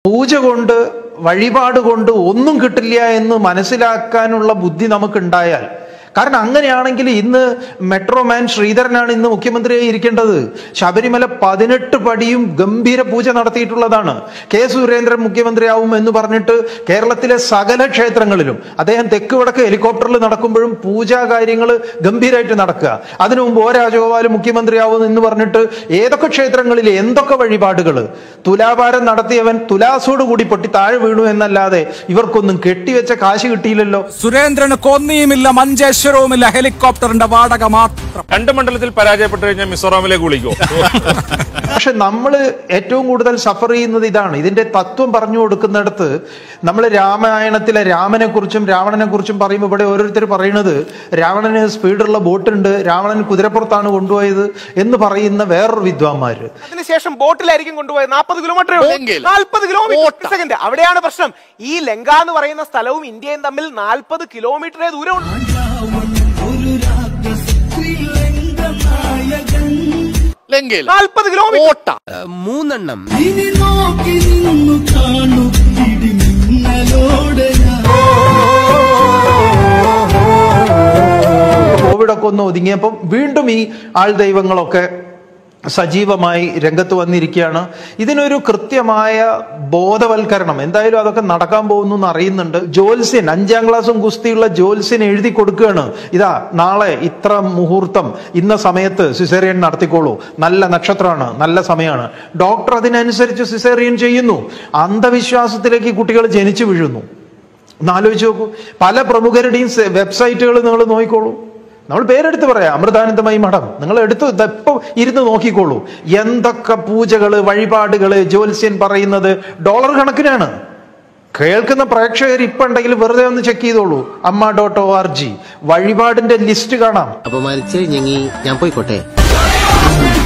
പൂജ കൊണ്ട് വഴിപാട് കൊണ്ട് ഒന്നും കിട്ടില്ല എന്ന് മനസ്സിലാക്കാനുള്ള ബുദ്ധി നമുക്കുണ്ടായാൽ കാരണം അങ്ങനെയാണെങ്കിൽ ഇന്ന് മെട്രോമാൻ ശ്രീധരനാണ് ഇന്ന് മുഖ്യമന്ത്രിയായി ഇരിക്കേണ്ടത് ശബരിമല പതിനെട്ട് പടിയും ഗംഭീര പൂജ നടത്തിയിട്ടുള്ളതാണ് കെ സുരേന്ദ്രൻ മുഖ്യമന്ത്രിയാവും എന്ന് പറഞ്ഞിട്ട് കേരളത്തിലെ സകല ക്ഷേത്രങ്ങളിലും അദ്ദേഹം തെക്ക് വടക്ക് ഹെലികോപ്റ്ററിൽ നടക്കുമ്പോഴും പൂജാ കാര്യങ്ങൾ ഗംഭീരമായിട്ട് നടക്കുക അതിനു മുമ്പ് ഓ രാജഗോപാൽ മുഖ്യമന്ത്രിയാവും എന്ന് പറഞ്ഞിട്ട് ഏതൊക്കെ ക്ഷേത്രങ്ങളിൽ എന്തൊക്കെ വഴിപാടുകൾ തുലാഭാരം നടത്തിയവൻ തുലാസോട് കൂടി പൊട്ടി താഴെ വീണു എന്നല്ലാതെ ഇവർക്കൊന്നും കെട്ടിവെച്ച കാശ് കിട്ടിയില്ലല്ലോ സുരേന്ദ്രന് കൊന്നിയുമില്ല മഞ്ചേശ്വരവുമില്ല ഹെലികോപ്റ്ററിന്റെ വാടക മാത്രം രണ്ട് മണ്ഡലത്തിൽ പരാജയപ്പെട്ടു കഴിഞ്ഞാൽ മിസോറാമിലേക്ക് വിളിക്കോ പക്ഷെ നമ്മൾ ഏറ്റവും കൂടുതൽ സഫർ ചെയ്യുന്നത് ഇതാണ് ഇതിന്റെ തത്വം പറഞ്ഞു കൊടുക്കുന്നിടത്ത് നമ്മൾ രാമായണത്തിലെ രാമനെ കുറിച്ചും രാവണനെ കുറിച്ചും പറയുമ്പോൾ ഇവിടെ ഓരോരുത്തർ പറയുന്നത് രാവണന് സ്പീഡുള്ള ബോട്ടുണ്ട് രാവണൻ കുതിരപ്പുറത്താണ് കൊണ്ടുപോയത് എന്ന് പറയുന്ന വേറൊരു വിദ്വാന്മാര് അതിനുശേഷം ബോട്ടിലായിരിക്കും കൊണ്ടുപോയത് നാൽപ്പത് കിലോമീറ്റർ എങ്കിൽ നാൽപ്പത് കിലോമീറ്റർ സെക്കൻഡ് അവിടെയാണ് പ്രശ്നം ഈ ലങ്ക എന്ന് പറയുന്ന സ്ഥലവും ഇന്ത്യയും തമ്മിൽ നാൽപ്പത് കിലോമീറ്ററേ ദൂരമുണ്ട് ലങ്കയിൽ നാൽപ്പത് കിലോമീറ്റർ ഓട്ട മൂന്നെണ്ണം ഇനി നോക്കി നിന്നു കാണു ഇടിമിന്നലോടെ ഞാൻ കോവിഡൊക്കെ ഒന്ന് ഒതുങ്ങിയപ്പം വീണ്ടും ഈ ആൾ ദൈവങ്ങളൊക്കെ സജീവമായി രംഗത്ത് വന്നിരിക്കുകയാണ് ഇതിനൊരു കൃത്യമായ ബോധവൽക്കരണം എന്തായാലും അതൊക്കെ നടക്കാൻ പോകുന്നു എന്ന് അറിയുന്നുണ്ട് ജോത്സ്യൻ അഞ്ചാം ക്ലാസ്സും കുസ്തിയുള്ള ജോത്സ്യൻ എഴുതി കൊടുക്കുകയാണ് ഇതാ നാളെ ഇത്ര മുഹൂർത്തം ഇന്ന സമയത്ത് സിസേറിയൻ നടത്തിക്കോളൂ നല്ല നക്ഷത്രമാണ് നല്ല സമയമാണ് ഡോക്ടർ അതിനനുസരിച്ച് സിസേറിയൻ ചെയ്യുന്നു അന്ധവിശ്വാസത്തിലേക്ക് കുട്ടികൾ ജനിച്ചു വീഴുന്നു ഒന്ന് ആലോചിച്ച് നോക്കൂ പല പ്രമുഖരുടെയും വെബ്സൈറ്റുകൾ നിങ്ങൾ നോക്കിക്കോളൂ നമ്മൾ പേരെടുത്ത് പറയാം അമൃതാനന്ദമയി മഠം നിങ്ങൾ എടുത്ത് ഇപ്പം ഇരുന്ന് നോക്കിക്കോളൂ എന്തൊക്കെ പൂജകള് വഴിപാടുകള് ജ്യോത്സ്യൻ പറയുന്നത് ഡോളർ കണക്കിനാണ് കേൾക്കുന്ന പ്രേക്ഷകർ ഇപ്പൊ ഉണ്ടെങ്കിൽ വെറുതെ ഒന്ന് ചെക്ക് ചെയ്തോളൂ അമ്മ ഡോട്ട് ഒ ആർ ജി വഴിപാടിന്റെ ലിസ്റ്റ് കാണാം അപമാനിച്ച് ഞങ്ങി ഞാൻ പോയിക്കോട്ടെ